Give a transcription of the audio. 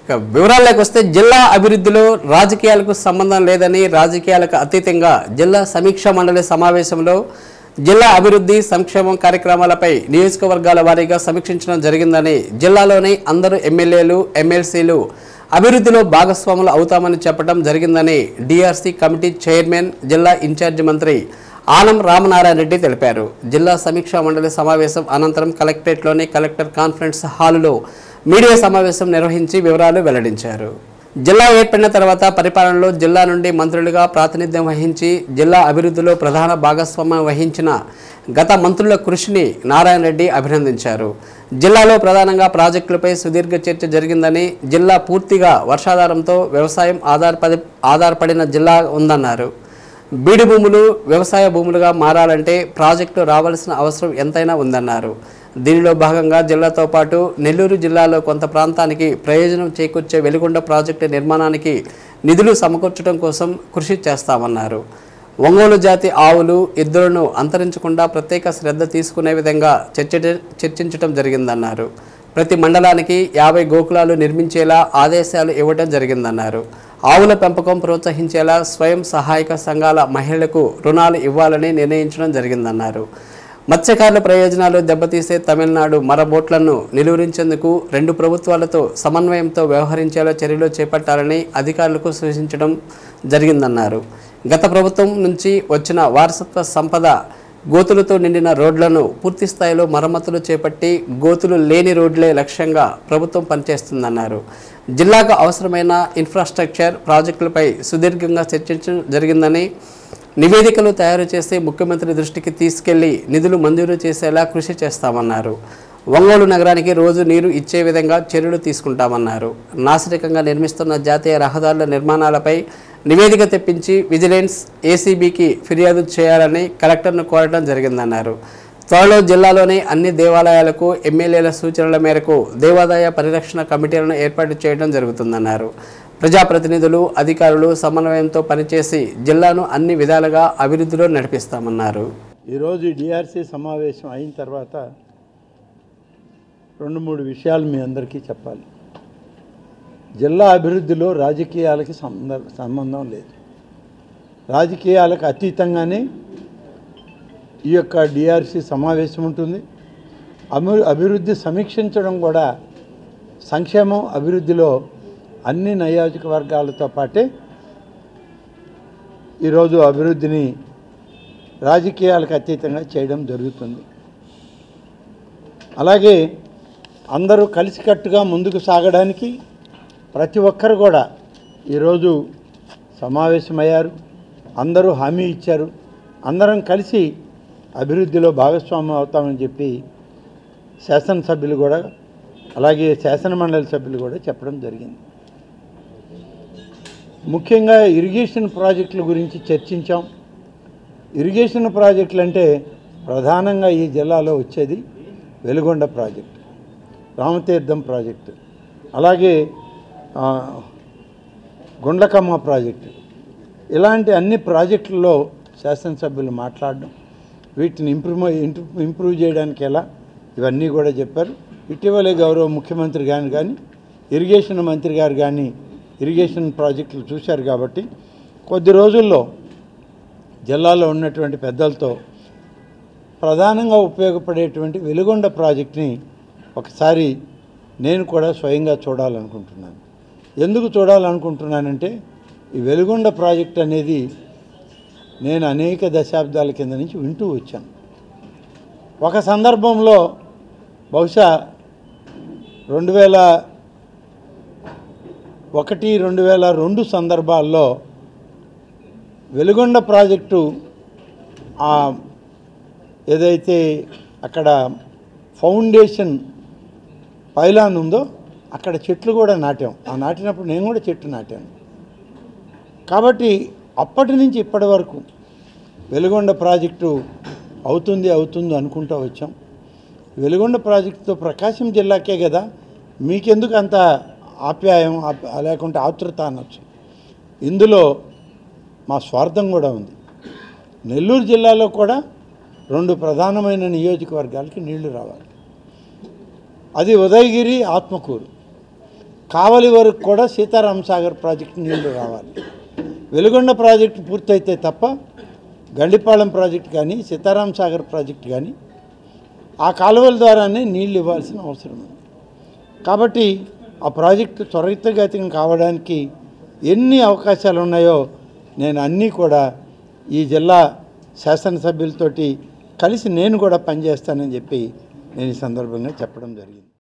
ఇక వివరాల్లోకి వస్తే జిల్లా అభివృద్ధిలో రాజకీయాలకు సంబంధం లేదని రాజకీయాలకు అతీతంగా జిల్లా సమీక్షా మండలి సమావేశంలో జిల్లా అభివృద్ధి సంక్షేమం కార్యక్రమాలపై నియోజకవర్గాల వారీగా సమీక్షించడం జరిగిందని జిల్లాలోని అందరు ఎమ్మెల్యేలు ఎమ్మెల్సీలు అభివృద్ధిలో భాగస్వాములు అవుతామని చెప్పడం జరిగిందని డిఆర్సీ కమిటీ చైర్మన్ జిల్లా ఇన్ఛార్జి మంత్రి ఆనం రామనారాయణ రెడ్డి తెలిపారు జిల్లా సమీక్షా మండలి సమావేశం అనంతరం కలెక్టరేట్లోని కలెక్టర్ కాన్ఫరెన్స్ హాలులో మీడియా సమావేశం నిర్వహించి వివరాలు వెల్లడించారు జిల్లా ఏర్పడిన తర్వాత పరిపాలనలో జిల్లా నుండి మంత్రులుగా ప్రాతినిధ్యం వహించి జిల్లా అభివృద్ధిలో ప్రధాన భాగస్వామ్యం వహించిన గత మంత్రుల కృషిని నారాయణ రెడ్డి అభినందించారు జిల్లాలో ప్రధానంగా ప్రాజెక్టులపై సుదీర్ఘ చర్చ జరిగిందని జిల్లా పూర్తిగా వర్షాధారంతో వ్యవసాయం ఆధారపడి ఆధారపడిన జిల్లా ఉందన్నారు బీడు భూములు వ్యవసాయ భూములుగా మారాలంటే ప్రాజెక్టు రావాల్సిన అవసరం ఎంతైనా ఉందన్నారు దీనిలో భాగంగా జిల్లాతో పాటు నెల్లూరు జిల్లాలో కొంత ప్రాంతానికి ప్రయోజనం చేకూర్చే వెలుగొండ ప్రాజెక్టు నిర్మాణానికి నిధులు సమకూర్చడం కోసం కృషి చేస్తామన్నారు ఒంగోలు జాతి ఆవులు ఎద్దులను అంతరించకుండా ప్రత్యేక శ్రద్ధ తీసుకునే విధంగా చర్చ చర్చించడం జరిగిందన్నారు ప్రతి మండలానికి యాభై గోకులాలు నిర్మించేలా ఆదేశాలు ఇవ్వడం జరిగిందన్నారు ఆవుల పెంపకం ప్రోత్సహించేలా స్వయం సహాయక సంఘాల మహిళలకు రుణాలు ఇవ్వాలని నిర్ణయించడం జరిగిందన్నారు మత్స్యకారుల ప్రయోజనాలు దెబ్బతీసే తమిళనాడు మర బోట్లను నిలువరించేందుకు రెండు ప్రభుత్వాలతో సమన్వయంతో వ్యవహరించేలా చర్యలు చేపట్టాలని అధికారులకు సూచించడం జరిగిందన్నారు గత ప్రభుత్వం నుంచి వచ్చిన వారసత్వ సంపద గోతులతో నిండిన రోడ్లను పూర్తి స్థాయిలో మరమ్మతులు చేపట్టి గోతులు లేని రోడ్లే లక్ష్యంగా ప్రభుత్వం పనిచేస్తుందన్నారు జిల్లాకు అవసరమైన ఇన్ఫ్రాస్ట్రక్చర్ ప్రాజెక్టులపై సుదీర్ఘంగా చర్చించడం జరిగిందని నివేదికలు తయారు చేసి ముఖ్యమంత్రి దృష్టికి తీసుకెళ్లి నిధులు మంజూరు చేసేలా కృషి చేస్తామన్నారు ఒంగోలు నగరానికి రోజు నీరు ఇచ్చే విధంగా చర్యలు తీసుకుంటామన్నారు నాసిరకంగా నిర్మిస్తున్న జాతీయ రహదారుల నిర్మాణాలపై నివేదిక తెప్పించి విజిలెన్స్ ఏసీబీకి ఫిర్యాదు చేయాలని కలెక్టర్ను కోరడం జరిగిందన్నారు త్వరలో జిల్లాలోని అన్ని దేవాలయాలకు ఎమ్మెల్యేల సూచనల మేరకు దేవాదాయ పరిరక్షణ కమిటీలను ఏర్పాటు చేయడం జరుగుతుందన్నారు ప్రజాప్రతినిధులు అధికారులు సమన్వయంతో పనిచేసి జిల్లాను అన్ని విధాలుగా అభివృద్ధిలో నడిపిస్తామన్నారు ఈరోజు డిఆర్సీ సమావేశం అయిన తర్వాత రెండు మూడు విషయాలు మీ అందరికీ చెప్పాలి జిల్లా అభివృద్ధిలో రాజకీయాలకి సంబంధ సంబంధం లేదు రాజకీయాలకు అతీతంగానే ఈ యొక్క డిఆర్సీ సమావేశం ఉంటుంది అభి అభివృద్ధి సమీక్షించడం కూడా సంక్షేమం అభివృద్ధిలో అన్ని నియోజకవర్గాలతో పాటే ఈరోజు అభివృద్ధిని రాజకీయాలకు అతీతంగా చేయడం జరుగుతుంది అలాగే అందరూ కలిసికట్టుగా ముందుకు సాగడానికి ప్రతి ఒక్కరు కూడా ఈరోజు సమావేశమయ్యారు అందరూ హామీ ఇచ్చారు అందరం కలిసి అభివృద్ధిలో భాగస్వామ్యం అవుతామని చెప్పి శాసనసభ్యులు కూడా అలాగే శాసన మండలి సభ్యులు కూడా చెప్పడం జరిగింది ముఖ్యంగా ఇరిగేషన్ ప్రాజెక్టుల గురించి చర్చించాం ఇరిగేషన్ ప్రాజెక్టులు అంటే ప్రధానంగా ఈ జిల్లాలో వచ్చేది వెలుగొండ ప్రాజెక్టు రామతీర్థం ప్రాజెక్టు అలాగే ఆ, గుండ్లకమ్మ ప్రాజెక్టు ఇలాంటి అన్ని ప్రాజెక్టుల్లో శాసనసభ్యులు మాట్లాడడం వీటిని ఇంప్రూవ్ ఇంప్రూవ్ చేయడానికి ఎలా ఇవన్నీ కూడా చెప్పారు ఇటీవలే గౌరవ ముఖ్యమంత్రి గాని కానీ ఇరిగేషన్ మంత్రి గారు కానీ ఇరిగేషన్ ప్రాజెక్టులు చూశారు కాబట్టి కొద్ది రోజుల్లో జిల్లాలో ఉన్నటువంటి పెద్దలతో ప్రధానంగా ఉపయోగపడేటువంటి వెలుగొండ ప్రాజెక్ట్ని ఒకసారి నేను కూడా స్వయంగా చూడాలనుకుంటున్నాను ఎందుకు చూడాలనుకుంటున్నానంటే ఈ వెలుగొండ ప్రాజెక్ట్ అనేది నేను అనేక దశాబ్దాల కింద నుంచి వింటూ వచ్చాను ఒక సందర్భంలో బహుశా రెండు వేల ఒకటి రెండు వేల రెండు సందర్భాల్లో వెలుగొండ ప్రాజెక్టు ఆ ఏదైతే అక్కడ ఫౌండేషన్ పైలాన్ ఉందో అక్కడ చెట్లు కూడా నాటాం ఆ నాటినప్పుడు నేను కూడా చెట్టు నాటాను కాబట్టి అప్పటి నుంచి ఇప్పటి వరకు వెలుగొండ ప్రాజెక్టు అవుతుంది అవుతుంది అనుకుంటూ వచ్చాం వెలుగొండ ప్రాజెక్టుతో ప్రకాశం జిల్లాకే కదా మీకెందుకు అంత ఆప్యాయం ఆప్- లేకుంటే ఆతృత అనొచ్చు ఇందులో మా స్వార్థం కూడా ఉంది నెల్లూరు జిల్లాలో కూడా రెండు ప్రధానమైన నియోజకవర్గాలకి నీళ్లు రావాలి అది ఉదయగిరి ఆత్మకూరు కావలి వరకు కూడా సీతారాం సాగర్ ప్రాజెక్టు నీళ్లు రావాలి వెలుగొండ ప్రాజెక్టు పూర్తయితే తప్ప గండిపాళెం ప్రాజెక్టు కానీ సీతారాం సాగర్ ప్రాజెక్టు కానీ ఆ కాలువల ద్వారానే నీళ్లు ఇవ్వాల్సిన అవసరం ఉంది కాబట్టి ఆ ప్రాజెక్టు త్వరితగతిన కావడానికి ఎన్ని అవకాశాలు ఉన్నాయో నేను అన్నీ కూడా ఈ జిల్లా శాసనసభ్యులతోటి కలిసి నేను కూడా పనిచేస్తానని చెప్పి నేను ఈ సందర్భంగా చెప్పడం జరిగింది